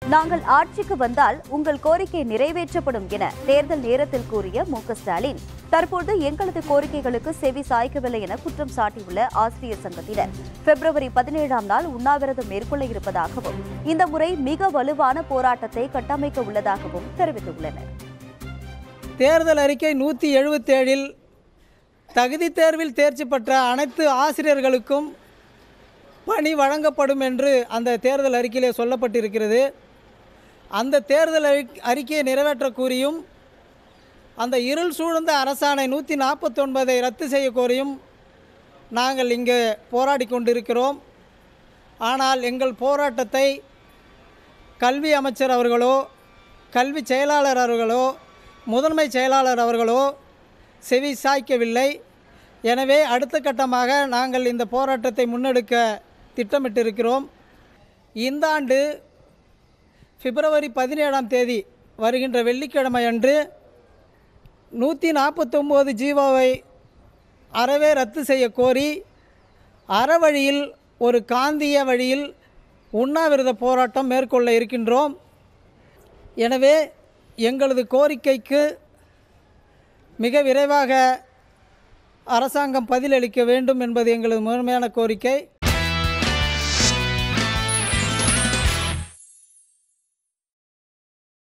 நாங்கள் ஆட்சிக்கு வந்தால் உங்கள் கோரிக்கை நிறைவேற்றப்படும் என தேர்தல் நேரத்தில் கூறிய மு க ஸ்டாலின் தற்போது எங்களது கோரிக்கைகளுக்கு செவி சாய்க்கவில்லை என குற்றம் சாட்டியுள்ள ஆசிரியர் சங்கத்தினர் பிப்ரவரி பதினேழாம் நாள் உண்ணாவிரதம் மேற்கொள்ள இருப்பதாகவும் இந்த முறை மிக வலுவான போராட்டத்தை கட்டமைக்க உள்ளதாகவும் தெரிவித்துள்ளனர் தேர்தல் அறிக்கை நூற்றி எழுபத்தேழில் தகுதி தேர்வில் தேர்ச்சி பெற்ற அனைத்து ஆசிரியர்களுக்கும் பணி வழங்கப்படும் என்று அந்த தேர்தல் அறிக்கையிலே சொல்லப்பட்டிருக்கிறது அந்த தேர்தல் அறி- அறிக்கையை நிறைவேற்ற கூறியும் அந்த இருள் சூழ்ந்த அரசாணை நூற்றி நாற்பத்தொன்பதை ரத்து செய்ய கோரியும் நாங்கள் இங்கே போராடி கொண்டிருக்கிறோம் ஆனால் எங்கள் போராட்டத்தை கல்வி அமைச்சர் அவர்களோ கல்வி செயலாளர் அவர்களோ முதன்மை செயலாளர் அவர்களோ செவி சாய்க்கவில்லை எனவே அடுத்த கட்டமாக நாங்கள் இந்த போராட்டத்தை முன்னெடுக்க திட்டமிட்டிருக்கிறோம் இந்த ஆண்டு பிப்ரவரி பதினேழாம் தேதி வருகின்ற வெள்ளிக்கிழமை அன்று நூற்றி நாற்பத்தொம்போது ஜீவோவை அறவே ரத்து செய்ய கோரி அறவழியில் ஒரு காந்திய வழியில் உண்ணாவிரத போராட்டம் மேற்கொள்ள இருக்கின்றோம் எனவே எங்களது கோரிக்கைக்கு மிக விரைவாக அரசாங்கம் பதிலளிக்க வேண்டும் என்பது எங்களது முதன்மையான கோரிக்கை